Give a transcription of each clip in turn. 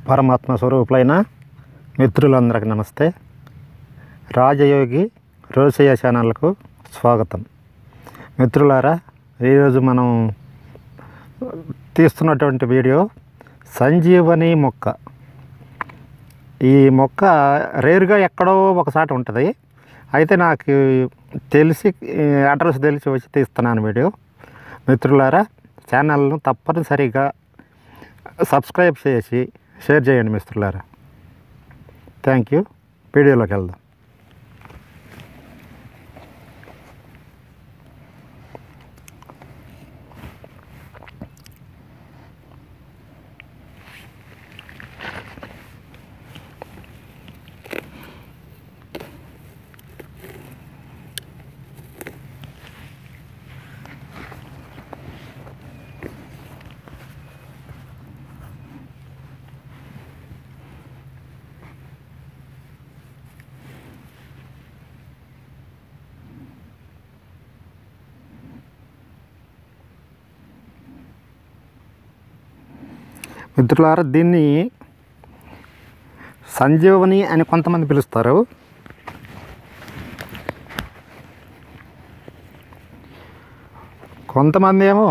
పరమాత్మ స్వరూపులైన మిత్రులందరికీ నమస్తే రాజయోగి రోసయ్య ఛానల్కు స్వాగతం మిత్రులారా ఈరోజు మనం తీస్తున్నటువంటి వీడియో సంజీవని మొక్క ఈ మొక్క రేరుగా ఎక్కడో ఒకసారి ఉంటుంది అయితే నాకు తెలిసి ఈ అడ్రస్ తెలిసి వచ్చి తీస్తున్నాను వీడియో మిత్రులారా ఛానల్ను తప్పనిసరిగా సబ్స్క్రైబ్ చేసి షేర్ చేయండి మిత్రులారా థ్యాంక్ యూ వీడియోలోకి వెళ్దాం మిత్రులారా దీన్ని సంజీవని అని కొంతమంది పిలుస్తారు కొంతమంది ఏమో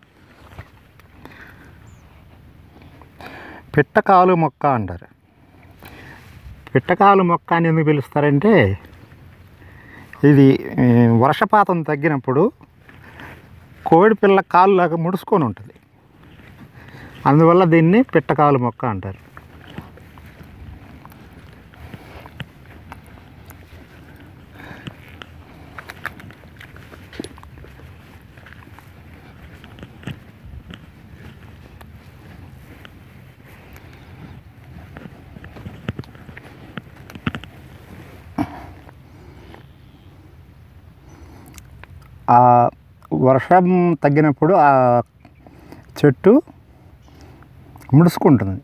పిట్టకాలు మొక్క అంటారు పిట్టకాలు మొక్క అని ఎందుకు పిలుస్తారంటే ఇది ఏ, వర్షపాతం తగ్గినప్పుడు కోడి పిల్ల కాలులాగా ముడుచుకొని ఉంటుంది అందువల్ల దీన్ని పిట్టకాలు మొక్క అంటారు ఆ వర్షం తగ్గినప్పుడు ఆ చెట్టు ముడుచుకుంటుంది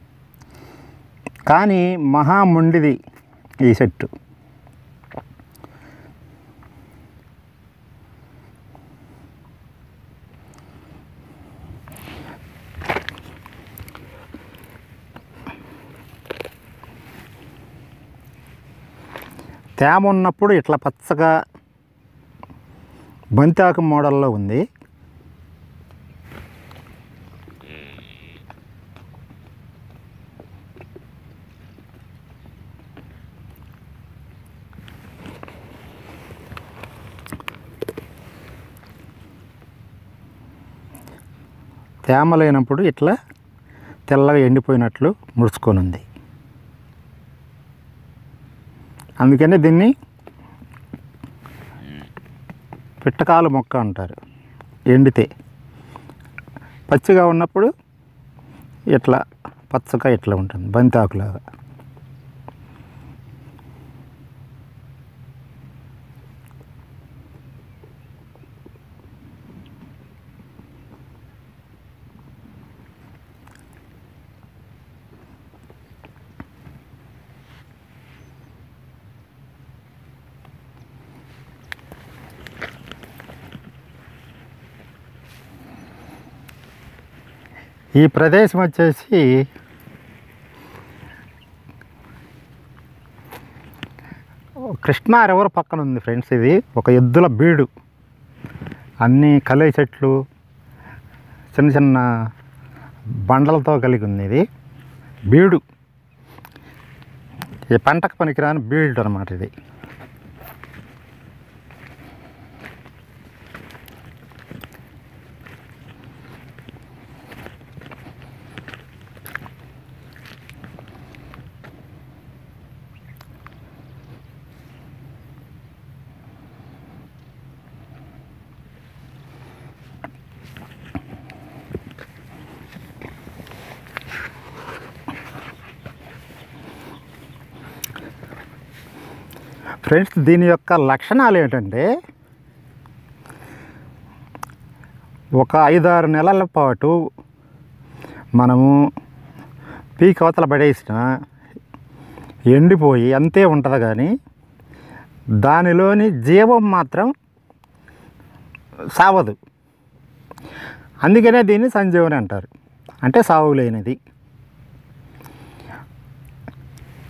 కానీ మహా మొండిది ఈ చెట్టు తేమ ఉన్నప్పుడు ఇట్లా పచ్చగా బంతాకు మోడల్లో ఉంది తేమ లేనప్పుడు ఇట్లా తెల్లగా ఎండిపోయినట్లు ముడుచుకొని ఉంది అందుకని దీన్ని పిట్టకాలు మొక్క అంటారు ఎండితే పచ్చిగా ఉన్నప్పుడు ఇట్లా పచ్చగా ఇట్లా ఉంటుంది బంతాకులాగా ఈ ప్రదేశం వచ్చేసి కృష్ణా రివర్ పక్కన ఉంది ఫ్రెండ్స్ ఇది ఒక ఎద్దుల బీడు అన్ని కలే చెట్లు చిన్న చిన్న బండలతో కలిగి ఉంది ఇది బీడు ఈ పంటకు పనికిరాని బీడు అనమాట ఇది ఫ్రెండ్స్ దీని యొక్క లక్షణాలు ఏంటంటే ఒక ఐదారు నెలల పాటు మనము పీక్ అవతల పడేసిన ఎండిపోయి అంతే ఉంటుంది కానీ దానిలోని జీవం మాత్రం సావదు అందుకనే దీన్ని సంజీవని అంటారు అంటే సావు లేనిది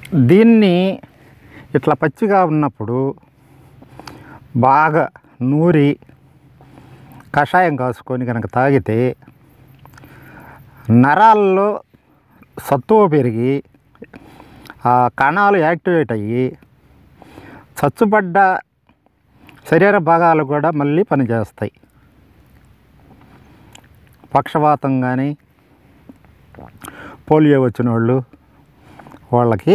దీన్ని ఇట్లా పచ్చిగా ఉన్నప్పుడు బాగా నూరి కషాయం కాసుకొని కనుక తాగితే నరాల్లో సత్తువ పెరిగి ఆ కణాలు యాక్టివేట్ అయ్యి చచ్చుబడ్డ శరీర భాగాలు కూడా మళ్ళీ పనిచేస్తాయి పక్షవాతం కానీ పోలియో వచ్చిన వాళ్ళు వాళ్ళకి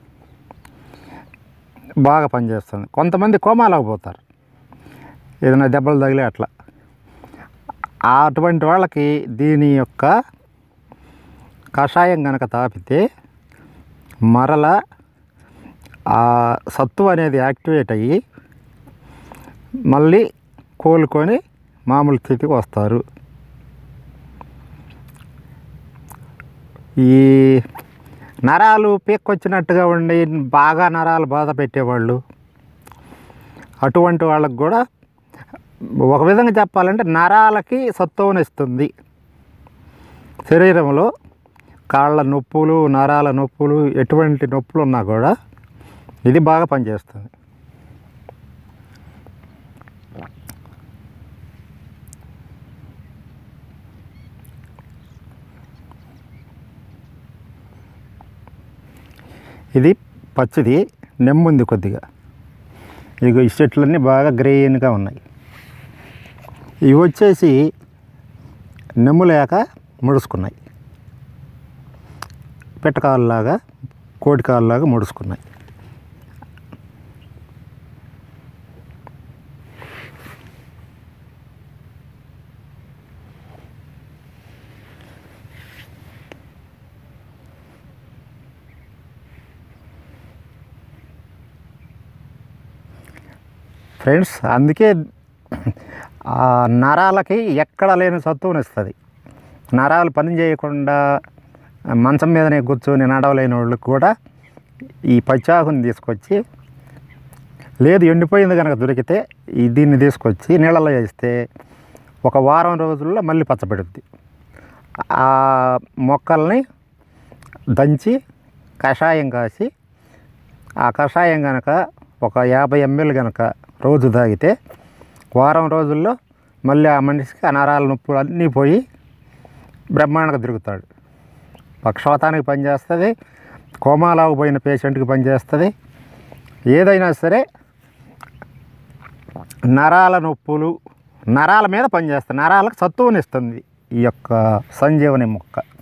బాగా పనిచేస్తుంది కొంతమంది కోమాలోకి పోతారు ఏదైనా దెబ్బలు తగిలే అట్లా అటువంటి వాళ్ళకి దీని యొక్క కషాయం కనుక తాపితే మరల ఆ సత్తు అనేది యాక్టివేట్ అయ్యి మళ్ళీ కోలుకొని మామూలు స్థితికి వస్తారు ఈ నరాలు పీక్కొచ్చినట్టుగా ఉండి బాగా నరాలు బాధ పెట్టేవాళ్ళు అటువంటి వాళ్ళకి కూడా ఒక విధంగా చెప్పాలంటే నరాలకి సత్తువనిస్తుంది శరీరంలో కాళ్ళ నొప్పులు నరాల నొప్పులు ఎటువంటి నొప్పులు ఉన్నా కూడా ఇది బాగా పనిచేస్తుంది ఇది పచ్చిది నెమ్ముంది కొద్దిగా ఇగో ఈ చెట్లన్నీ బాగా గ్రీన్గా ఉన్నాయి ఇవి వచ్చేసి నెమ్ము లేక ముడుచుకున్నాయి పెట్టకాలలాగా కోటికాలలాగా ముడుచుకున్నాయి ఫ్రెండ్స్ అందుకే ఆ నరాలకి ఎక్కడ లేని సత్తువనిస్తుంది నరాలు పని చేయకుండా మంచం మీదనే కూర్చొని నడవలేని వాళ్ళకి కూడా ఈ పచ్చాకుని తీసుకొచ్చి లేదు ఎండిపోయింది కనుక దొరికితే ఈ దీన్ని తీసుకొచ్చి నీళ్ళలో వేస్తే ఒక వారం రోజుల్లో మళ్ళీ పచ్చబడుద్ది ఆ మొక్కల్ని దంచి కషాయం కాసి ఆ కషాయం కనుక ఒక యాభై ఎంఎల్ కనుక రోజు తాగితే వారం రోజుల్లో మళ్ళీ ఆ మనిషికి ఆ నరాల నొప్పులు అన్నీ పోయి బ్రహ్మాండంగా తిరుగుతాడు పక్షవాతానికి పనిచేస్తుంది కోమాలాకు పోయిన పేషెంట్కి పనిచేస్తుంది ఏదైనా సరే నరాల నొప్పులు నరాల మీద పనిచేస్తుంది నరాలకు సత్తువనిస్తుంది ఈ యొక్క సంజీవని మొక్క